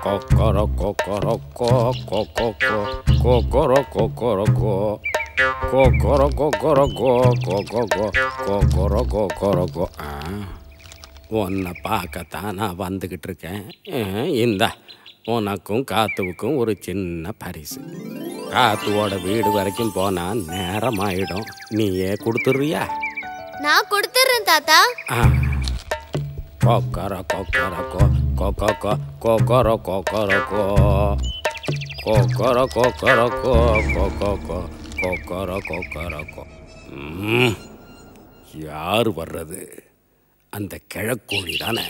கொக்கரோ கொக்கரோ கோ கொக்கோ கோ கொக்கரோ கொக்கரோ கோ கொக்கரோ கொக்கரோ கோ கொக்கோ கோ கொக்கரோ கொக்கரோ கோ ஆ உன்னை பார்க்கத்தான் நான் வந்துக்கிட்டு இருக்கேன் அஹ், இந்தா உனக்கும் காத்துவுக்கும் ஒரு சின்ன பரிசு காத்துவோட வீடு வரைக்கும் போனா நேரம் ஆயிடும் நீயே கொடுத்துட்றியா நான் கொடுத்துறேன் தாத்தா ஆ கொக்கர கொக்கர கோ கொக்கோ கோ கொக்கர கொக்கர கோ கொக்கர கொக்கர கோ கொக்கோ கோ கொக்கர கொக்கர கோ ம், யார் வர்றது அந்த கிழக்கோழி தானே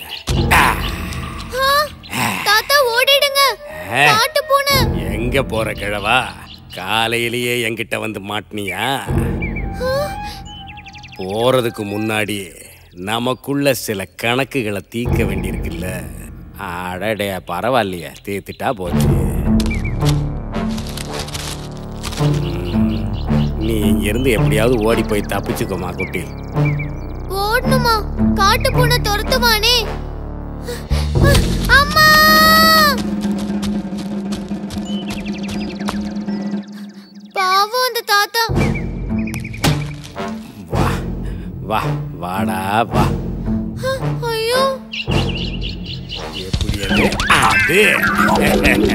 தாத்தா ஓடிடுங்க காட்டு பூனை எங்க போற கிழவா காலையிலேயே என்கிட்ட வந்து மாட்டினியா போறதுக்கு முன்னாடி நமக்குள்ள சில கணக்குகளை தீர்க்க வேண்டியிருக்குல்ல அடடே பரவாயில்லையே தீர்த்துட்டா போச்சு ம், நீ இங்கிருந்து எப்படியாவது ஓடி போய் தப்பிச்சுக்கோமா குட்டி ஓடணுமா காட்டு பூனை துரத்துவானே அம்மா பாவம் அந்த தாத்தா வா வா வாடா வா ஐயோ எப்படி அது அது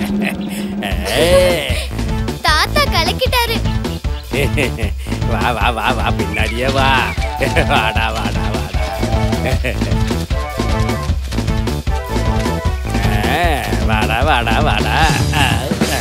ஏய். தாத்தா கலக்கிட்டாரு வா வா வா வா பின்னாடியே வா வாடா வாடா வாடா ஆ, வாடா வாடா வாடா ஆ, ஆ.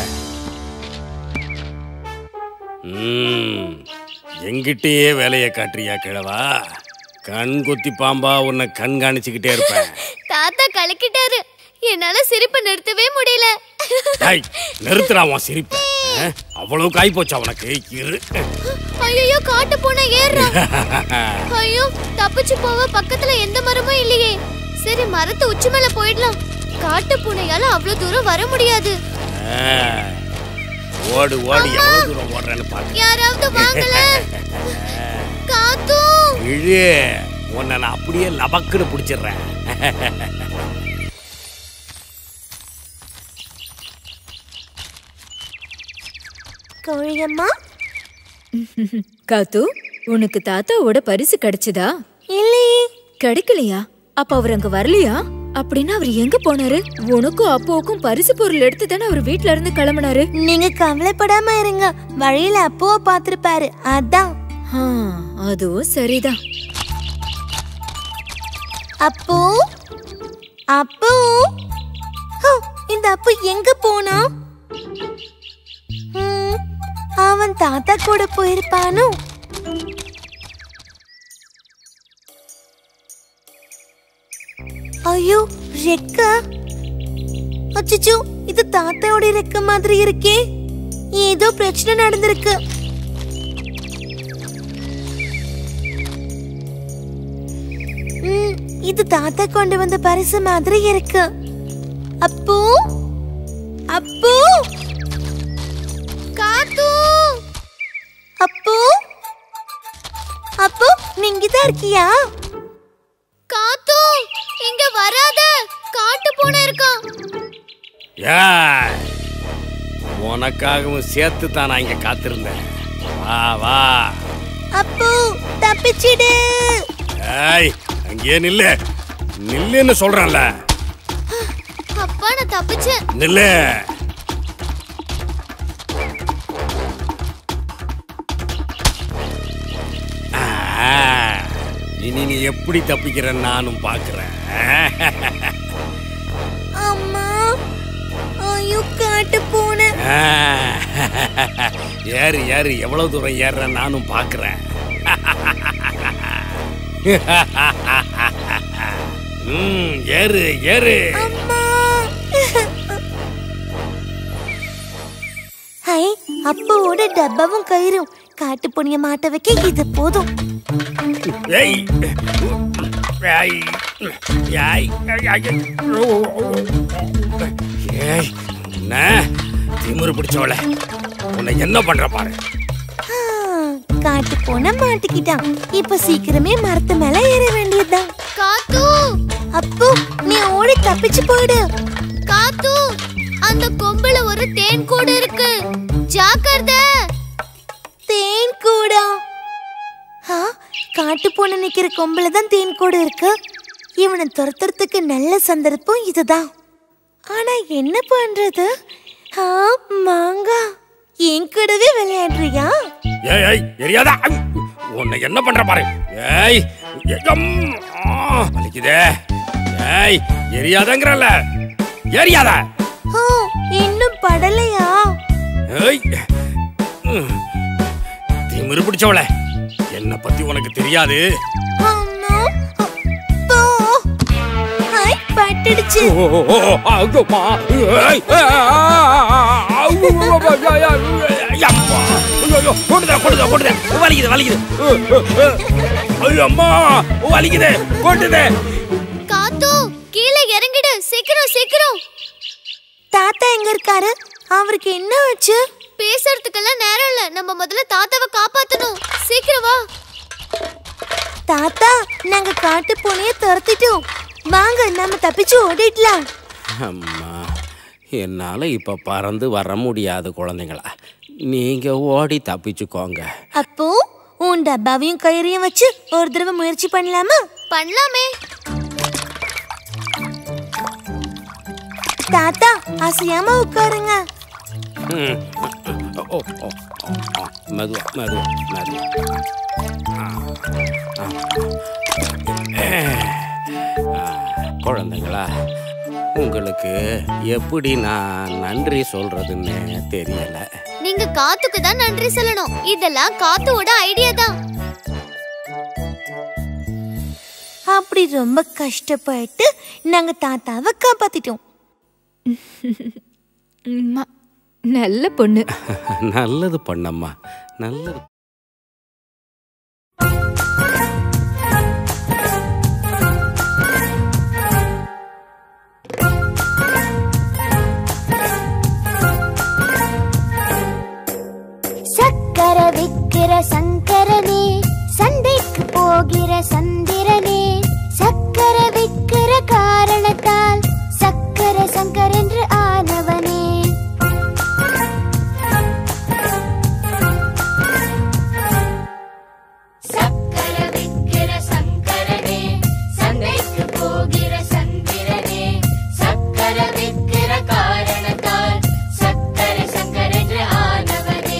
ம், எங்கிட்டயே வேலையை காட்டுறியா கிழவா கண் குத்தி பாம்பா உன்னை கண்காணிச்சுக்கிட்டே இருப்பேன் தாத்தா கலக்கிட்டாரு என்னால சிரிப்பு நிறுத்தவே முடியல டேய், நிறுத்துடா உன் சிரிப்பை ஆ, அவ்வளவு காய் போச்சா உனக்கு இரு ஐயோ காட்டு பூனை ஏறுறா ஐயோ தப்பிச்சு போக பக்கத்துல எந்த மரமும் இல்லையே சரி மரத்து உச்சி மேல போயிடலாம் காட்டு பூனையால அவ்வளவு தூரம் வர முடியாது ஆ, ஓடு ஓடு எவ்வளவு தூரம் ஓடுறேன்னு பாக்க யாராவது வாங்கல காத்து இழு உன்னை நான் அப்படியே லபக்குன்னு பிடிச்சிடுறேன் கோழியம்மா காத்து உனக்கு தாத்தாவோட பரிசு கிடைச்சதா இல்லையே கிடைக்கலையா அப்ப அவர் அங்க வரலையா அப்படின்னா அவர் எங்க போனாரு உனக்கும் அப்பாவுக்கும் பரிசு பொருள் எடுத்து தானே அவர் வீட்ல இருந்து கிளம்புனாரு நீங்க கவலைப்படாம இருங்க வழியில அப்போவ பாத்திருப்பாரு அதான் ஆ, அதுவும் சரிதான் அப்போ அப்போ ஹோ, இந்த அப்பு எங்க போனா ம், அவன் தாத்தா கூட போயிருப்பானோ ஐயோ ரெக்க அச்சச்சோ இது தாத்தாவோட ரெக்க மாதிரி இருக்கே ஏதோ பிரச்சனை நடந்திருக்கு ம், இது தாத்தா கொண்டு வந்த பரிசு மாதிரி இருக்கு அப்போ அப்போ காத்து அப்போ அப்போ நீங்க தான் இருக்கியா காத்து இங்க வராத காட்டு பூனை இருக்கான் ஏய், உனக்காகவும் சேர்த்து தான் நான் இங்க காத்திருந்தேன் வா வா அப்போ தப்பிச்சிடு ஏய் அங்கேயே நில்லு நில்லுன்னு சொல்றேன்ல அப்பா நான் தப்பிச்சேன் நில்லு ஆ, இனி நீ எப்படி தப்பிக்கிறன்னு நானும் பார்க்கிறேன் அம்மா ஐயோ காட்டு பூனை ஆ, ஏறு ஏறு எவ்வளவு தூரம் ஏறுற நானும் பார்க்கிறேன் ம் ஏறு ஏறு அம்மா ஹை அப்போவோட டப்பாவும் கயிறும் காட்டு புனிய மாட்ட வைக்க இது போதும் ஏய் ஏய் ஏய் ஏய் என்ன திமிரு பிடிச்சவள உன்னை என்ன பண்ற பாரு ஆ, காட்டு பூனை மாட்டிக்கிட்டான் இப்ப சீக்கிரமே மரத்து மேல ஏற வேண்டியதுதான் காத்து அப்போ நீ ஓடி தப்பிச்சு போயிடு காத்து அந்த கொம்புல ஒரு தேன் கூடு இருக்கு ஜாக்கிரதை தேன் கூடா ஆ காட்டு பூனை நிக்கிற கொம்புல தான் தேன் கூடு இருக்கு இவனை துரத்துறதுக்கு நல்ல சந்தர்ப்பம் இதுதான் ஆனா என்ன பண்றது ஆ மாங்கா என் கூடவே விளையாடுறியா ஏய் ஏய் எரியாதா உன்னை என்ன பண்ற பாரு ஏய் எம், ஆ, வலிக்குதே ஏய் எரியாதங்கிறல்ல எரியாத ஓ இன்னும் படலையா ஏய் ம். திமிரு பிடிச்சவள என்ன பத்தி உனக்கு தெரியாது அம்மா போ ஐ பட்டுடுச்சு ஓ, ஓ, ஓ, ஐயோம்மா. ஏய், ஆ, ஆ, ஆ, ஐயோ, ஐயோ, ஐயோ, அம்மா. ஐயோ, ஐயோ, கொண்டுதே, கொண்டுதே, கொண்டுதே. வலிக்குது வலிக்குது ஐயோ அம்மா வலிக்குது கொண்டுதே காத்து கீழே இறங்கிடு சீக்கிரம் சீக்கிரம் தாத்தா எங்க இருக்காரு அவருக்கு என்ன ஆச்சு பேசுறதுக்கெல்லாம் நேரம் இல்ல நம்ம முதல்ல தாத்தாவை காப்பாத்தணும் சீக்கிரம் வா தாத்தா நாங்க காட்டு பூனைய துரத்திட்டோம் வாங்க நம்ம தப்பிச்சு ஓடிடலாம் அம்மா என்னால் இப்போ பறந்து வர முடியாது குழந்தைங்களா நீங்கள் ஓடி தப்பிச்சுக்கோங்க அப்போ உன் டப்பாவையும் கயிறையும் வச்சு ஒரு தடவை முயற்சி பண்ணலாமா பண்ணலாமே தாத்தா அசையாம உட்காருங்க ம். ஓ ஓ ஓ, ஓ. மெதுவா மெதுவா மெதுவா ஆ, ஆ. ஏ. ஆ, குழந்தைங்களா உங்களுக்கு எப்படி நான் நன்றி சொல்றதுன்னு தெரியல நீங்க காத்துக்கு தான் நன்றி சொல்லணும் இதெல்லாம் காத்துவோட ஐடியா தான் அப்படி ரொம்ப கஷ்டப்பட்டு நாங்க தாத்தாவை காப்பாத்திட்டோம் அம்மா, நல்ல பொண்ணு நல்லது பண்ணம்மா நல்லது சக்கர விக்கிற சங்கரனே சந்தைக்கு போகிற சந்திரனே சக்கர விக்கிற காரணத்தால் சக்கர சங்கர் என்று ஆனவனே சக்கர விக்கிற சங்கரனே சந்தைக்கு போகிற சந்திரனே சக்கர விக்கிற காரணத்தால் சக்கர சங்கர் என்று ஆனவனே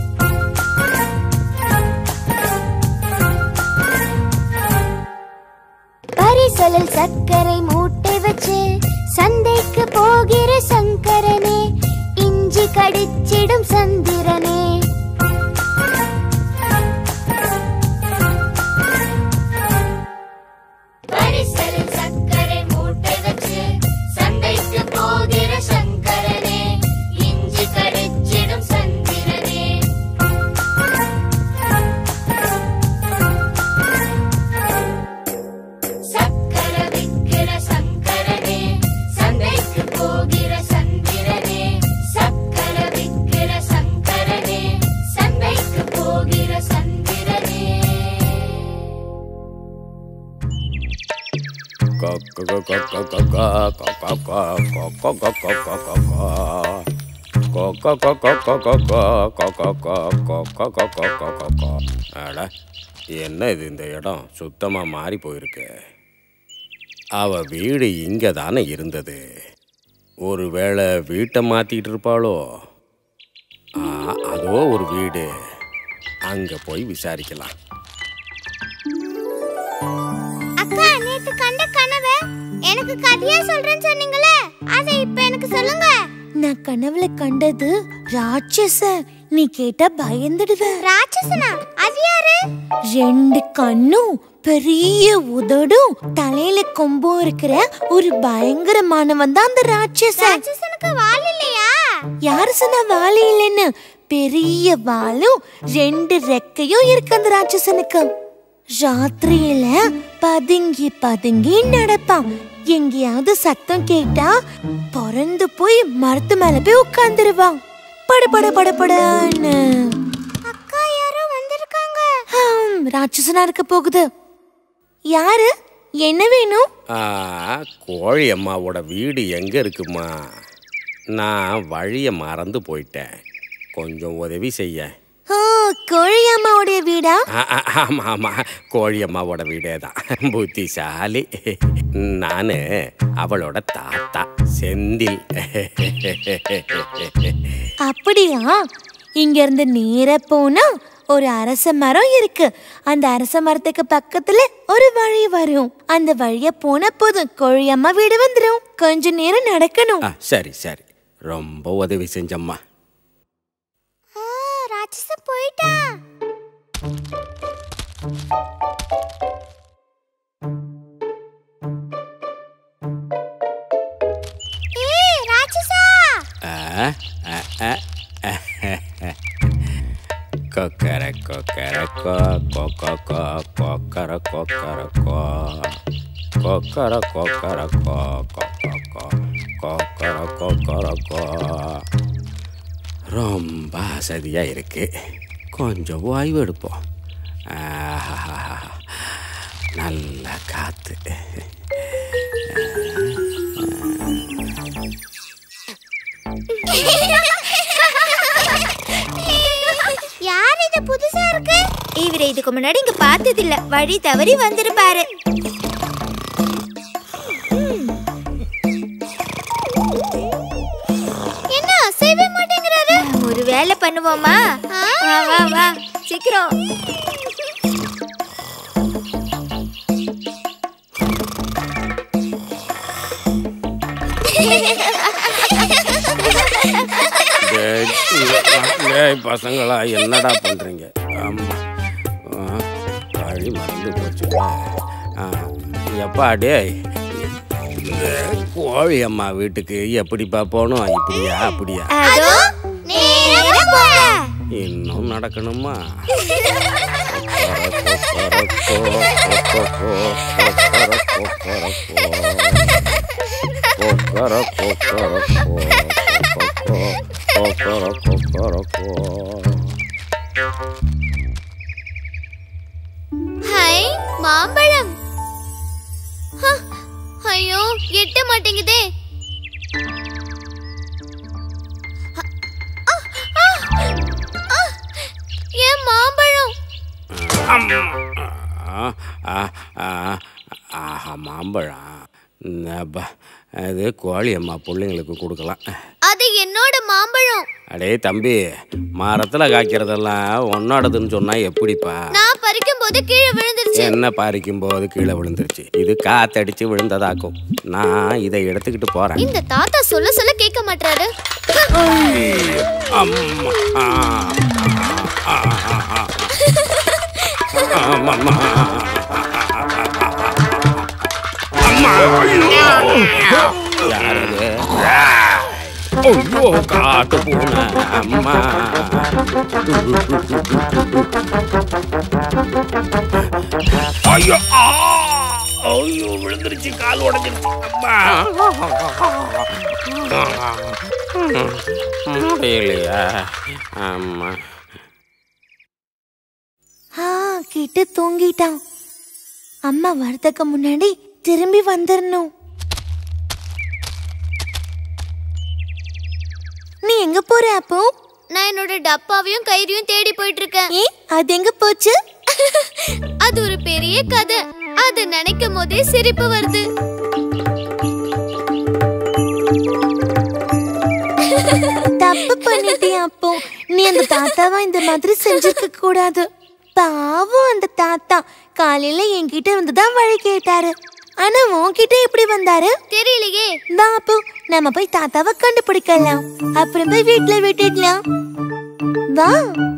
பரிசலில் சர்க்கரை மூட்டை வச்சு சந்தைக்கு போகிற சங்கரனே இஞ்சி கடிச்சிடும் சந்திரனே பரிசலில் சர்க்கரை மூட்டை வச்சு சந்தைக்கு போகிற சங்கரனே இஞ்சி கடிச்சிடும் சந்திரனே சக்கர விக்கிற சங்கரனே சந்தைக்கு போகிற சந்திரனே சக்கர விக்கிற சங்கரனே சந்தைக்கு போகிற சந்திரனே அட என்ன இது இந்த இடம் சுத்தமாக மாறி போயிருக்கு அவ வீடு இங்கே தானே இருந்தது ஒருவேளை வீட்டை மாற்றிட்டு இருப்பாளோ ஆ, அதோ ஒரு வீடு அங்கே போய் விசாரிக்கலாம் அக்கா நேத்து கண்ட கனவு எனக்கு கதையா சொல்றேன்னு சொன்னீங்களே அதை இப்ப எனக்கு சொல்லுங்க நான் கனவுல கண்டது ராட்சச நீ கேட்டா பயந்துடுவ ராட்சசனா அது யாரு ரெண்டு கண்ணும் பெரிய உதடும் தலையில கொம்பும் இருக்கிற ஒரு பயங்கரமானவன் தான் அந்த ராட்சசன் ராட்சசனுக்கு வால் இல்லையா யாரு சொன்னா வாலி இல்லைன்னு பெரிய வாலும் ரெண்டு ரெக்கையும் இருக்கு அந்த ராட்சசனுக்கு ராத்திரியில பதுங்கி பதுங்கி நடப்பான் எங்கேயாவது சத்தம் கேட்டா பறந்து போய் மரத்து மேல போய் உட்கார்ந்துருவான் பட பட பட படன்னு அக்கா யாரோ வந்திருக்காங்க ஹம், ராட்சசனா இருக்க போகுது யாரு என்ன வேணும் ஆ, கோழி அம்மாவோட வீடு எங்கே இருக்குமா நான் வழியை மறந்து போயிட்டேன் கொஞ்சம் உதவி செய்ய ஓ கோழி அம்மாவுடைய வீடா ஆமாம் ஆமாம் கோழி அம்மாவோட வீடே தான் புத்திசாலி நான் அவளோட தாத்தா செந்தில் அப்படியா இங்க இருந்து நேரா போனா ஒரு அரச மரம் இருக்கு அந்த அரச மரத்துக்கு பக்கத்துல ஒரு வழி வரும் அந்த வழிய போன போதும் கோழியம்மா வீடு வந்துரும் கொஞ்ச நேரம் நடக்கணும் ஆ சரி சரி ரொம்ப உதவி செஞ்சம்மா ராட்சசன் போயிட்டா ஏய் ராட்சசா ஆ, ஆ, ஆ, ஆ, கொக்கர கொக்கர கோ கொக்கோ கோ கொக்கர கொக்கர கோ கொக்கர கொக்கர கோ கொக்கோ கோ கொக்கர கொக்கர கோ ரொம்ப அசதியாக இருக்கு கொஞ்சம் ஓய்வு எடுப்போம் ஆஹாஹாஹா. நல்ல காற்று யார் இது புதுசா இருக்கு இவரை இதுக்கு முன்னாடி இங்க பார்த்தது இல்ல வழி தவறி வந்திருப்பாரு என்ன அசைவே மாட்டேங்கிறாரு ஒரு வேலை பண்ணுவோமா வா வா வா சீக்கிரம் டேய், டேய் பசங்களா என்னடா பண்றீங்க ஆமா ஆ, வழி மறந்து போச்சு ஆ, எப்பா டேய் இந்த கோழி அம்மா வீட்டுக்கு எப்படிப்பா போகணும் இப்படியா அப்படியா அதோ நேரா போங்க இன்னும் நடக்கணுமா ஹை மாம்பழம் ஹ, ஐயோ எட்ட மாட்டேங்குதே அ, அ, அ, ஏன் மாம்பழம் ஆஹா மாம்பழம் அப்பா, அது கோழி அம்மா பிள்ளைங்களுக்கு கொடுக்கலாம் அது என்னோட மாம்பழம் அடே தம்பி மரத்தில் காய்க்கிறதெல்லாம் ஒன்னோடதுன்னு சொன்னா எப்படிப்பா நான் பறிக்கும் போது கீழே விழுந்துருச்சு என்ன பறிக்கும் போது கீழே விழுந்துருச்சு இது காத்தடிச்சு விழுந்ததாக்கும் நான் இதை எடுத்துக்கிட்டு போறேன் இந்த தாத்தா சொல்ல சொல்ல கேட்க மாட்டாரு அம்மா ஆ, ஆ, ஆ, ஆ, ஆ. ஆமாம்மா. அம்மா யாரது ஐயோ காட்டு பூனை அம்மா ஐயோ ஆ! ஐயோ விழுந்துருச்சு கால் உடஞ்சிருச்சு அம்மா முடியலையா ஆமா ஆ கிட்ட தூங்கிட்டான் அம்மா வரதுக்கு முன்னாடி திரும்பி வந்துடணும் நீ எங்க போற அப்போ நான் என்னோட டப்பாவையும் கயிறையும் தேடி போயிட்டு இருக்கேன் ஏ அது எங்க போச்சு அது ஒரு பெரிய கதை அது நினைக்கும் போதே சிரிப்பு வருது தப்பு பண்ணிட்டியா அப்போ நீ அந்த தாத்தாவா இந்த மாதிரி செஞ்சிருக்க கூடாது பாவம் அந்த தாத்தா காலையில என்கிட்ட வந்து தான் வழி கேட்டாரு ஆனா உன்கிட்ட எப்படி வந்தாரு தெரியலையே வா அப்போ நம்ம போய் தாத்தாவை கண்டுபிடிக்கலாம் அப்புறம் போய் வீட்டுல விட்டுடலாம் வா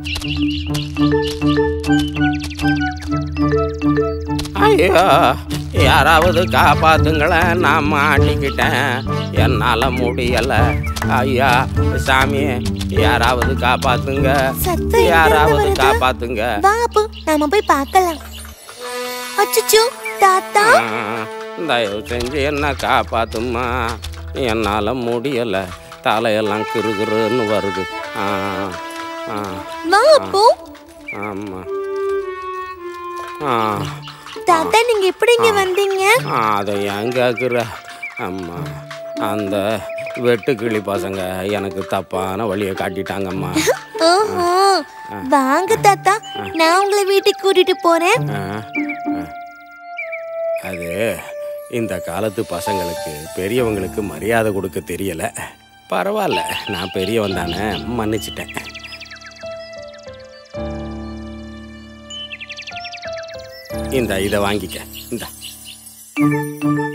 ஐயோ யாராவது காப்பாத்துங்களேன் நான் மாட்டிக்கிட்டேன் என்னால முடியல ஐயா சாமி யாராவது காப்பாத்துங்க சத்தம் எங்க யாராவது இருந்து வருது? காப்பாத்துங்க வா அப்போ நாம போய் பார்க்கலாம் அச்சச்சோ தாத்தா ஆ, தயவு செஞ்சு என்ன காப்பாத்துமா என்னால முடியல தலையெல்லாம் கிறுகிறுன்னு வருது ஆ ஆ வா அப்போ ஆமா ஆ தாத்தா நீங்க எப்படி இங்க வந்தீங்க அதை ஏன் கேட்குற அம்மா அந்த வெட்டுக்கிளி பசங்க எனக்கு தப்பான வழியை காட்டிட்டாங்கம்மா ஓஹோ வாங்க தாத்தா நான் உங்களை வீட்டுக்கு கூட்டிட்டு போறேன் ஆ, ஆ. அது இந்த காலத்து பசங்களுக்கு பெரியவங்களுக்கு மரியாதை கொடுக்க தெரியல பரவாயில்ல நான் பெரியவன் தானே மன்னிச்சிட்டேன் இந்த இதை வாங்கிக்க இந்த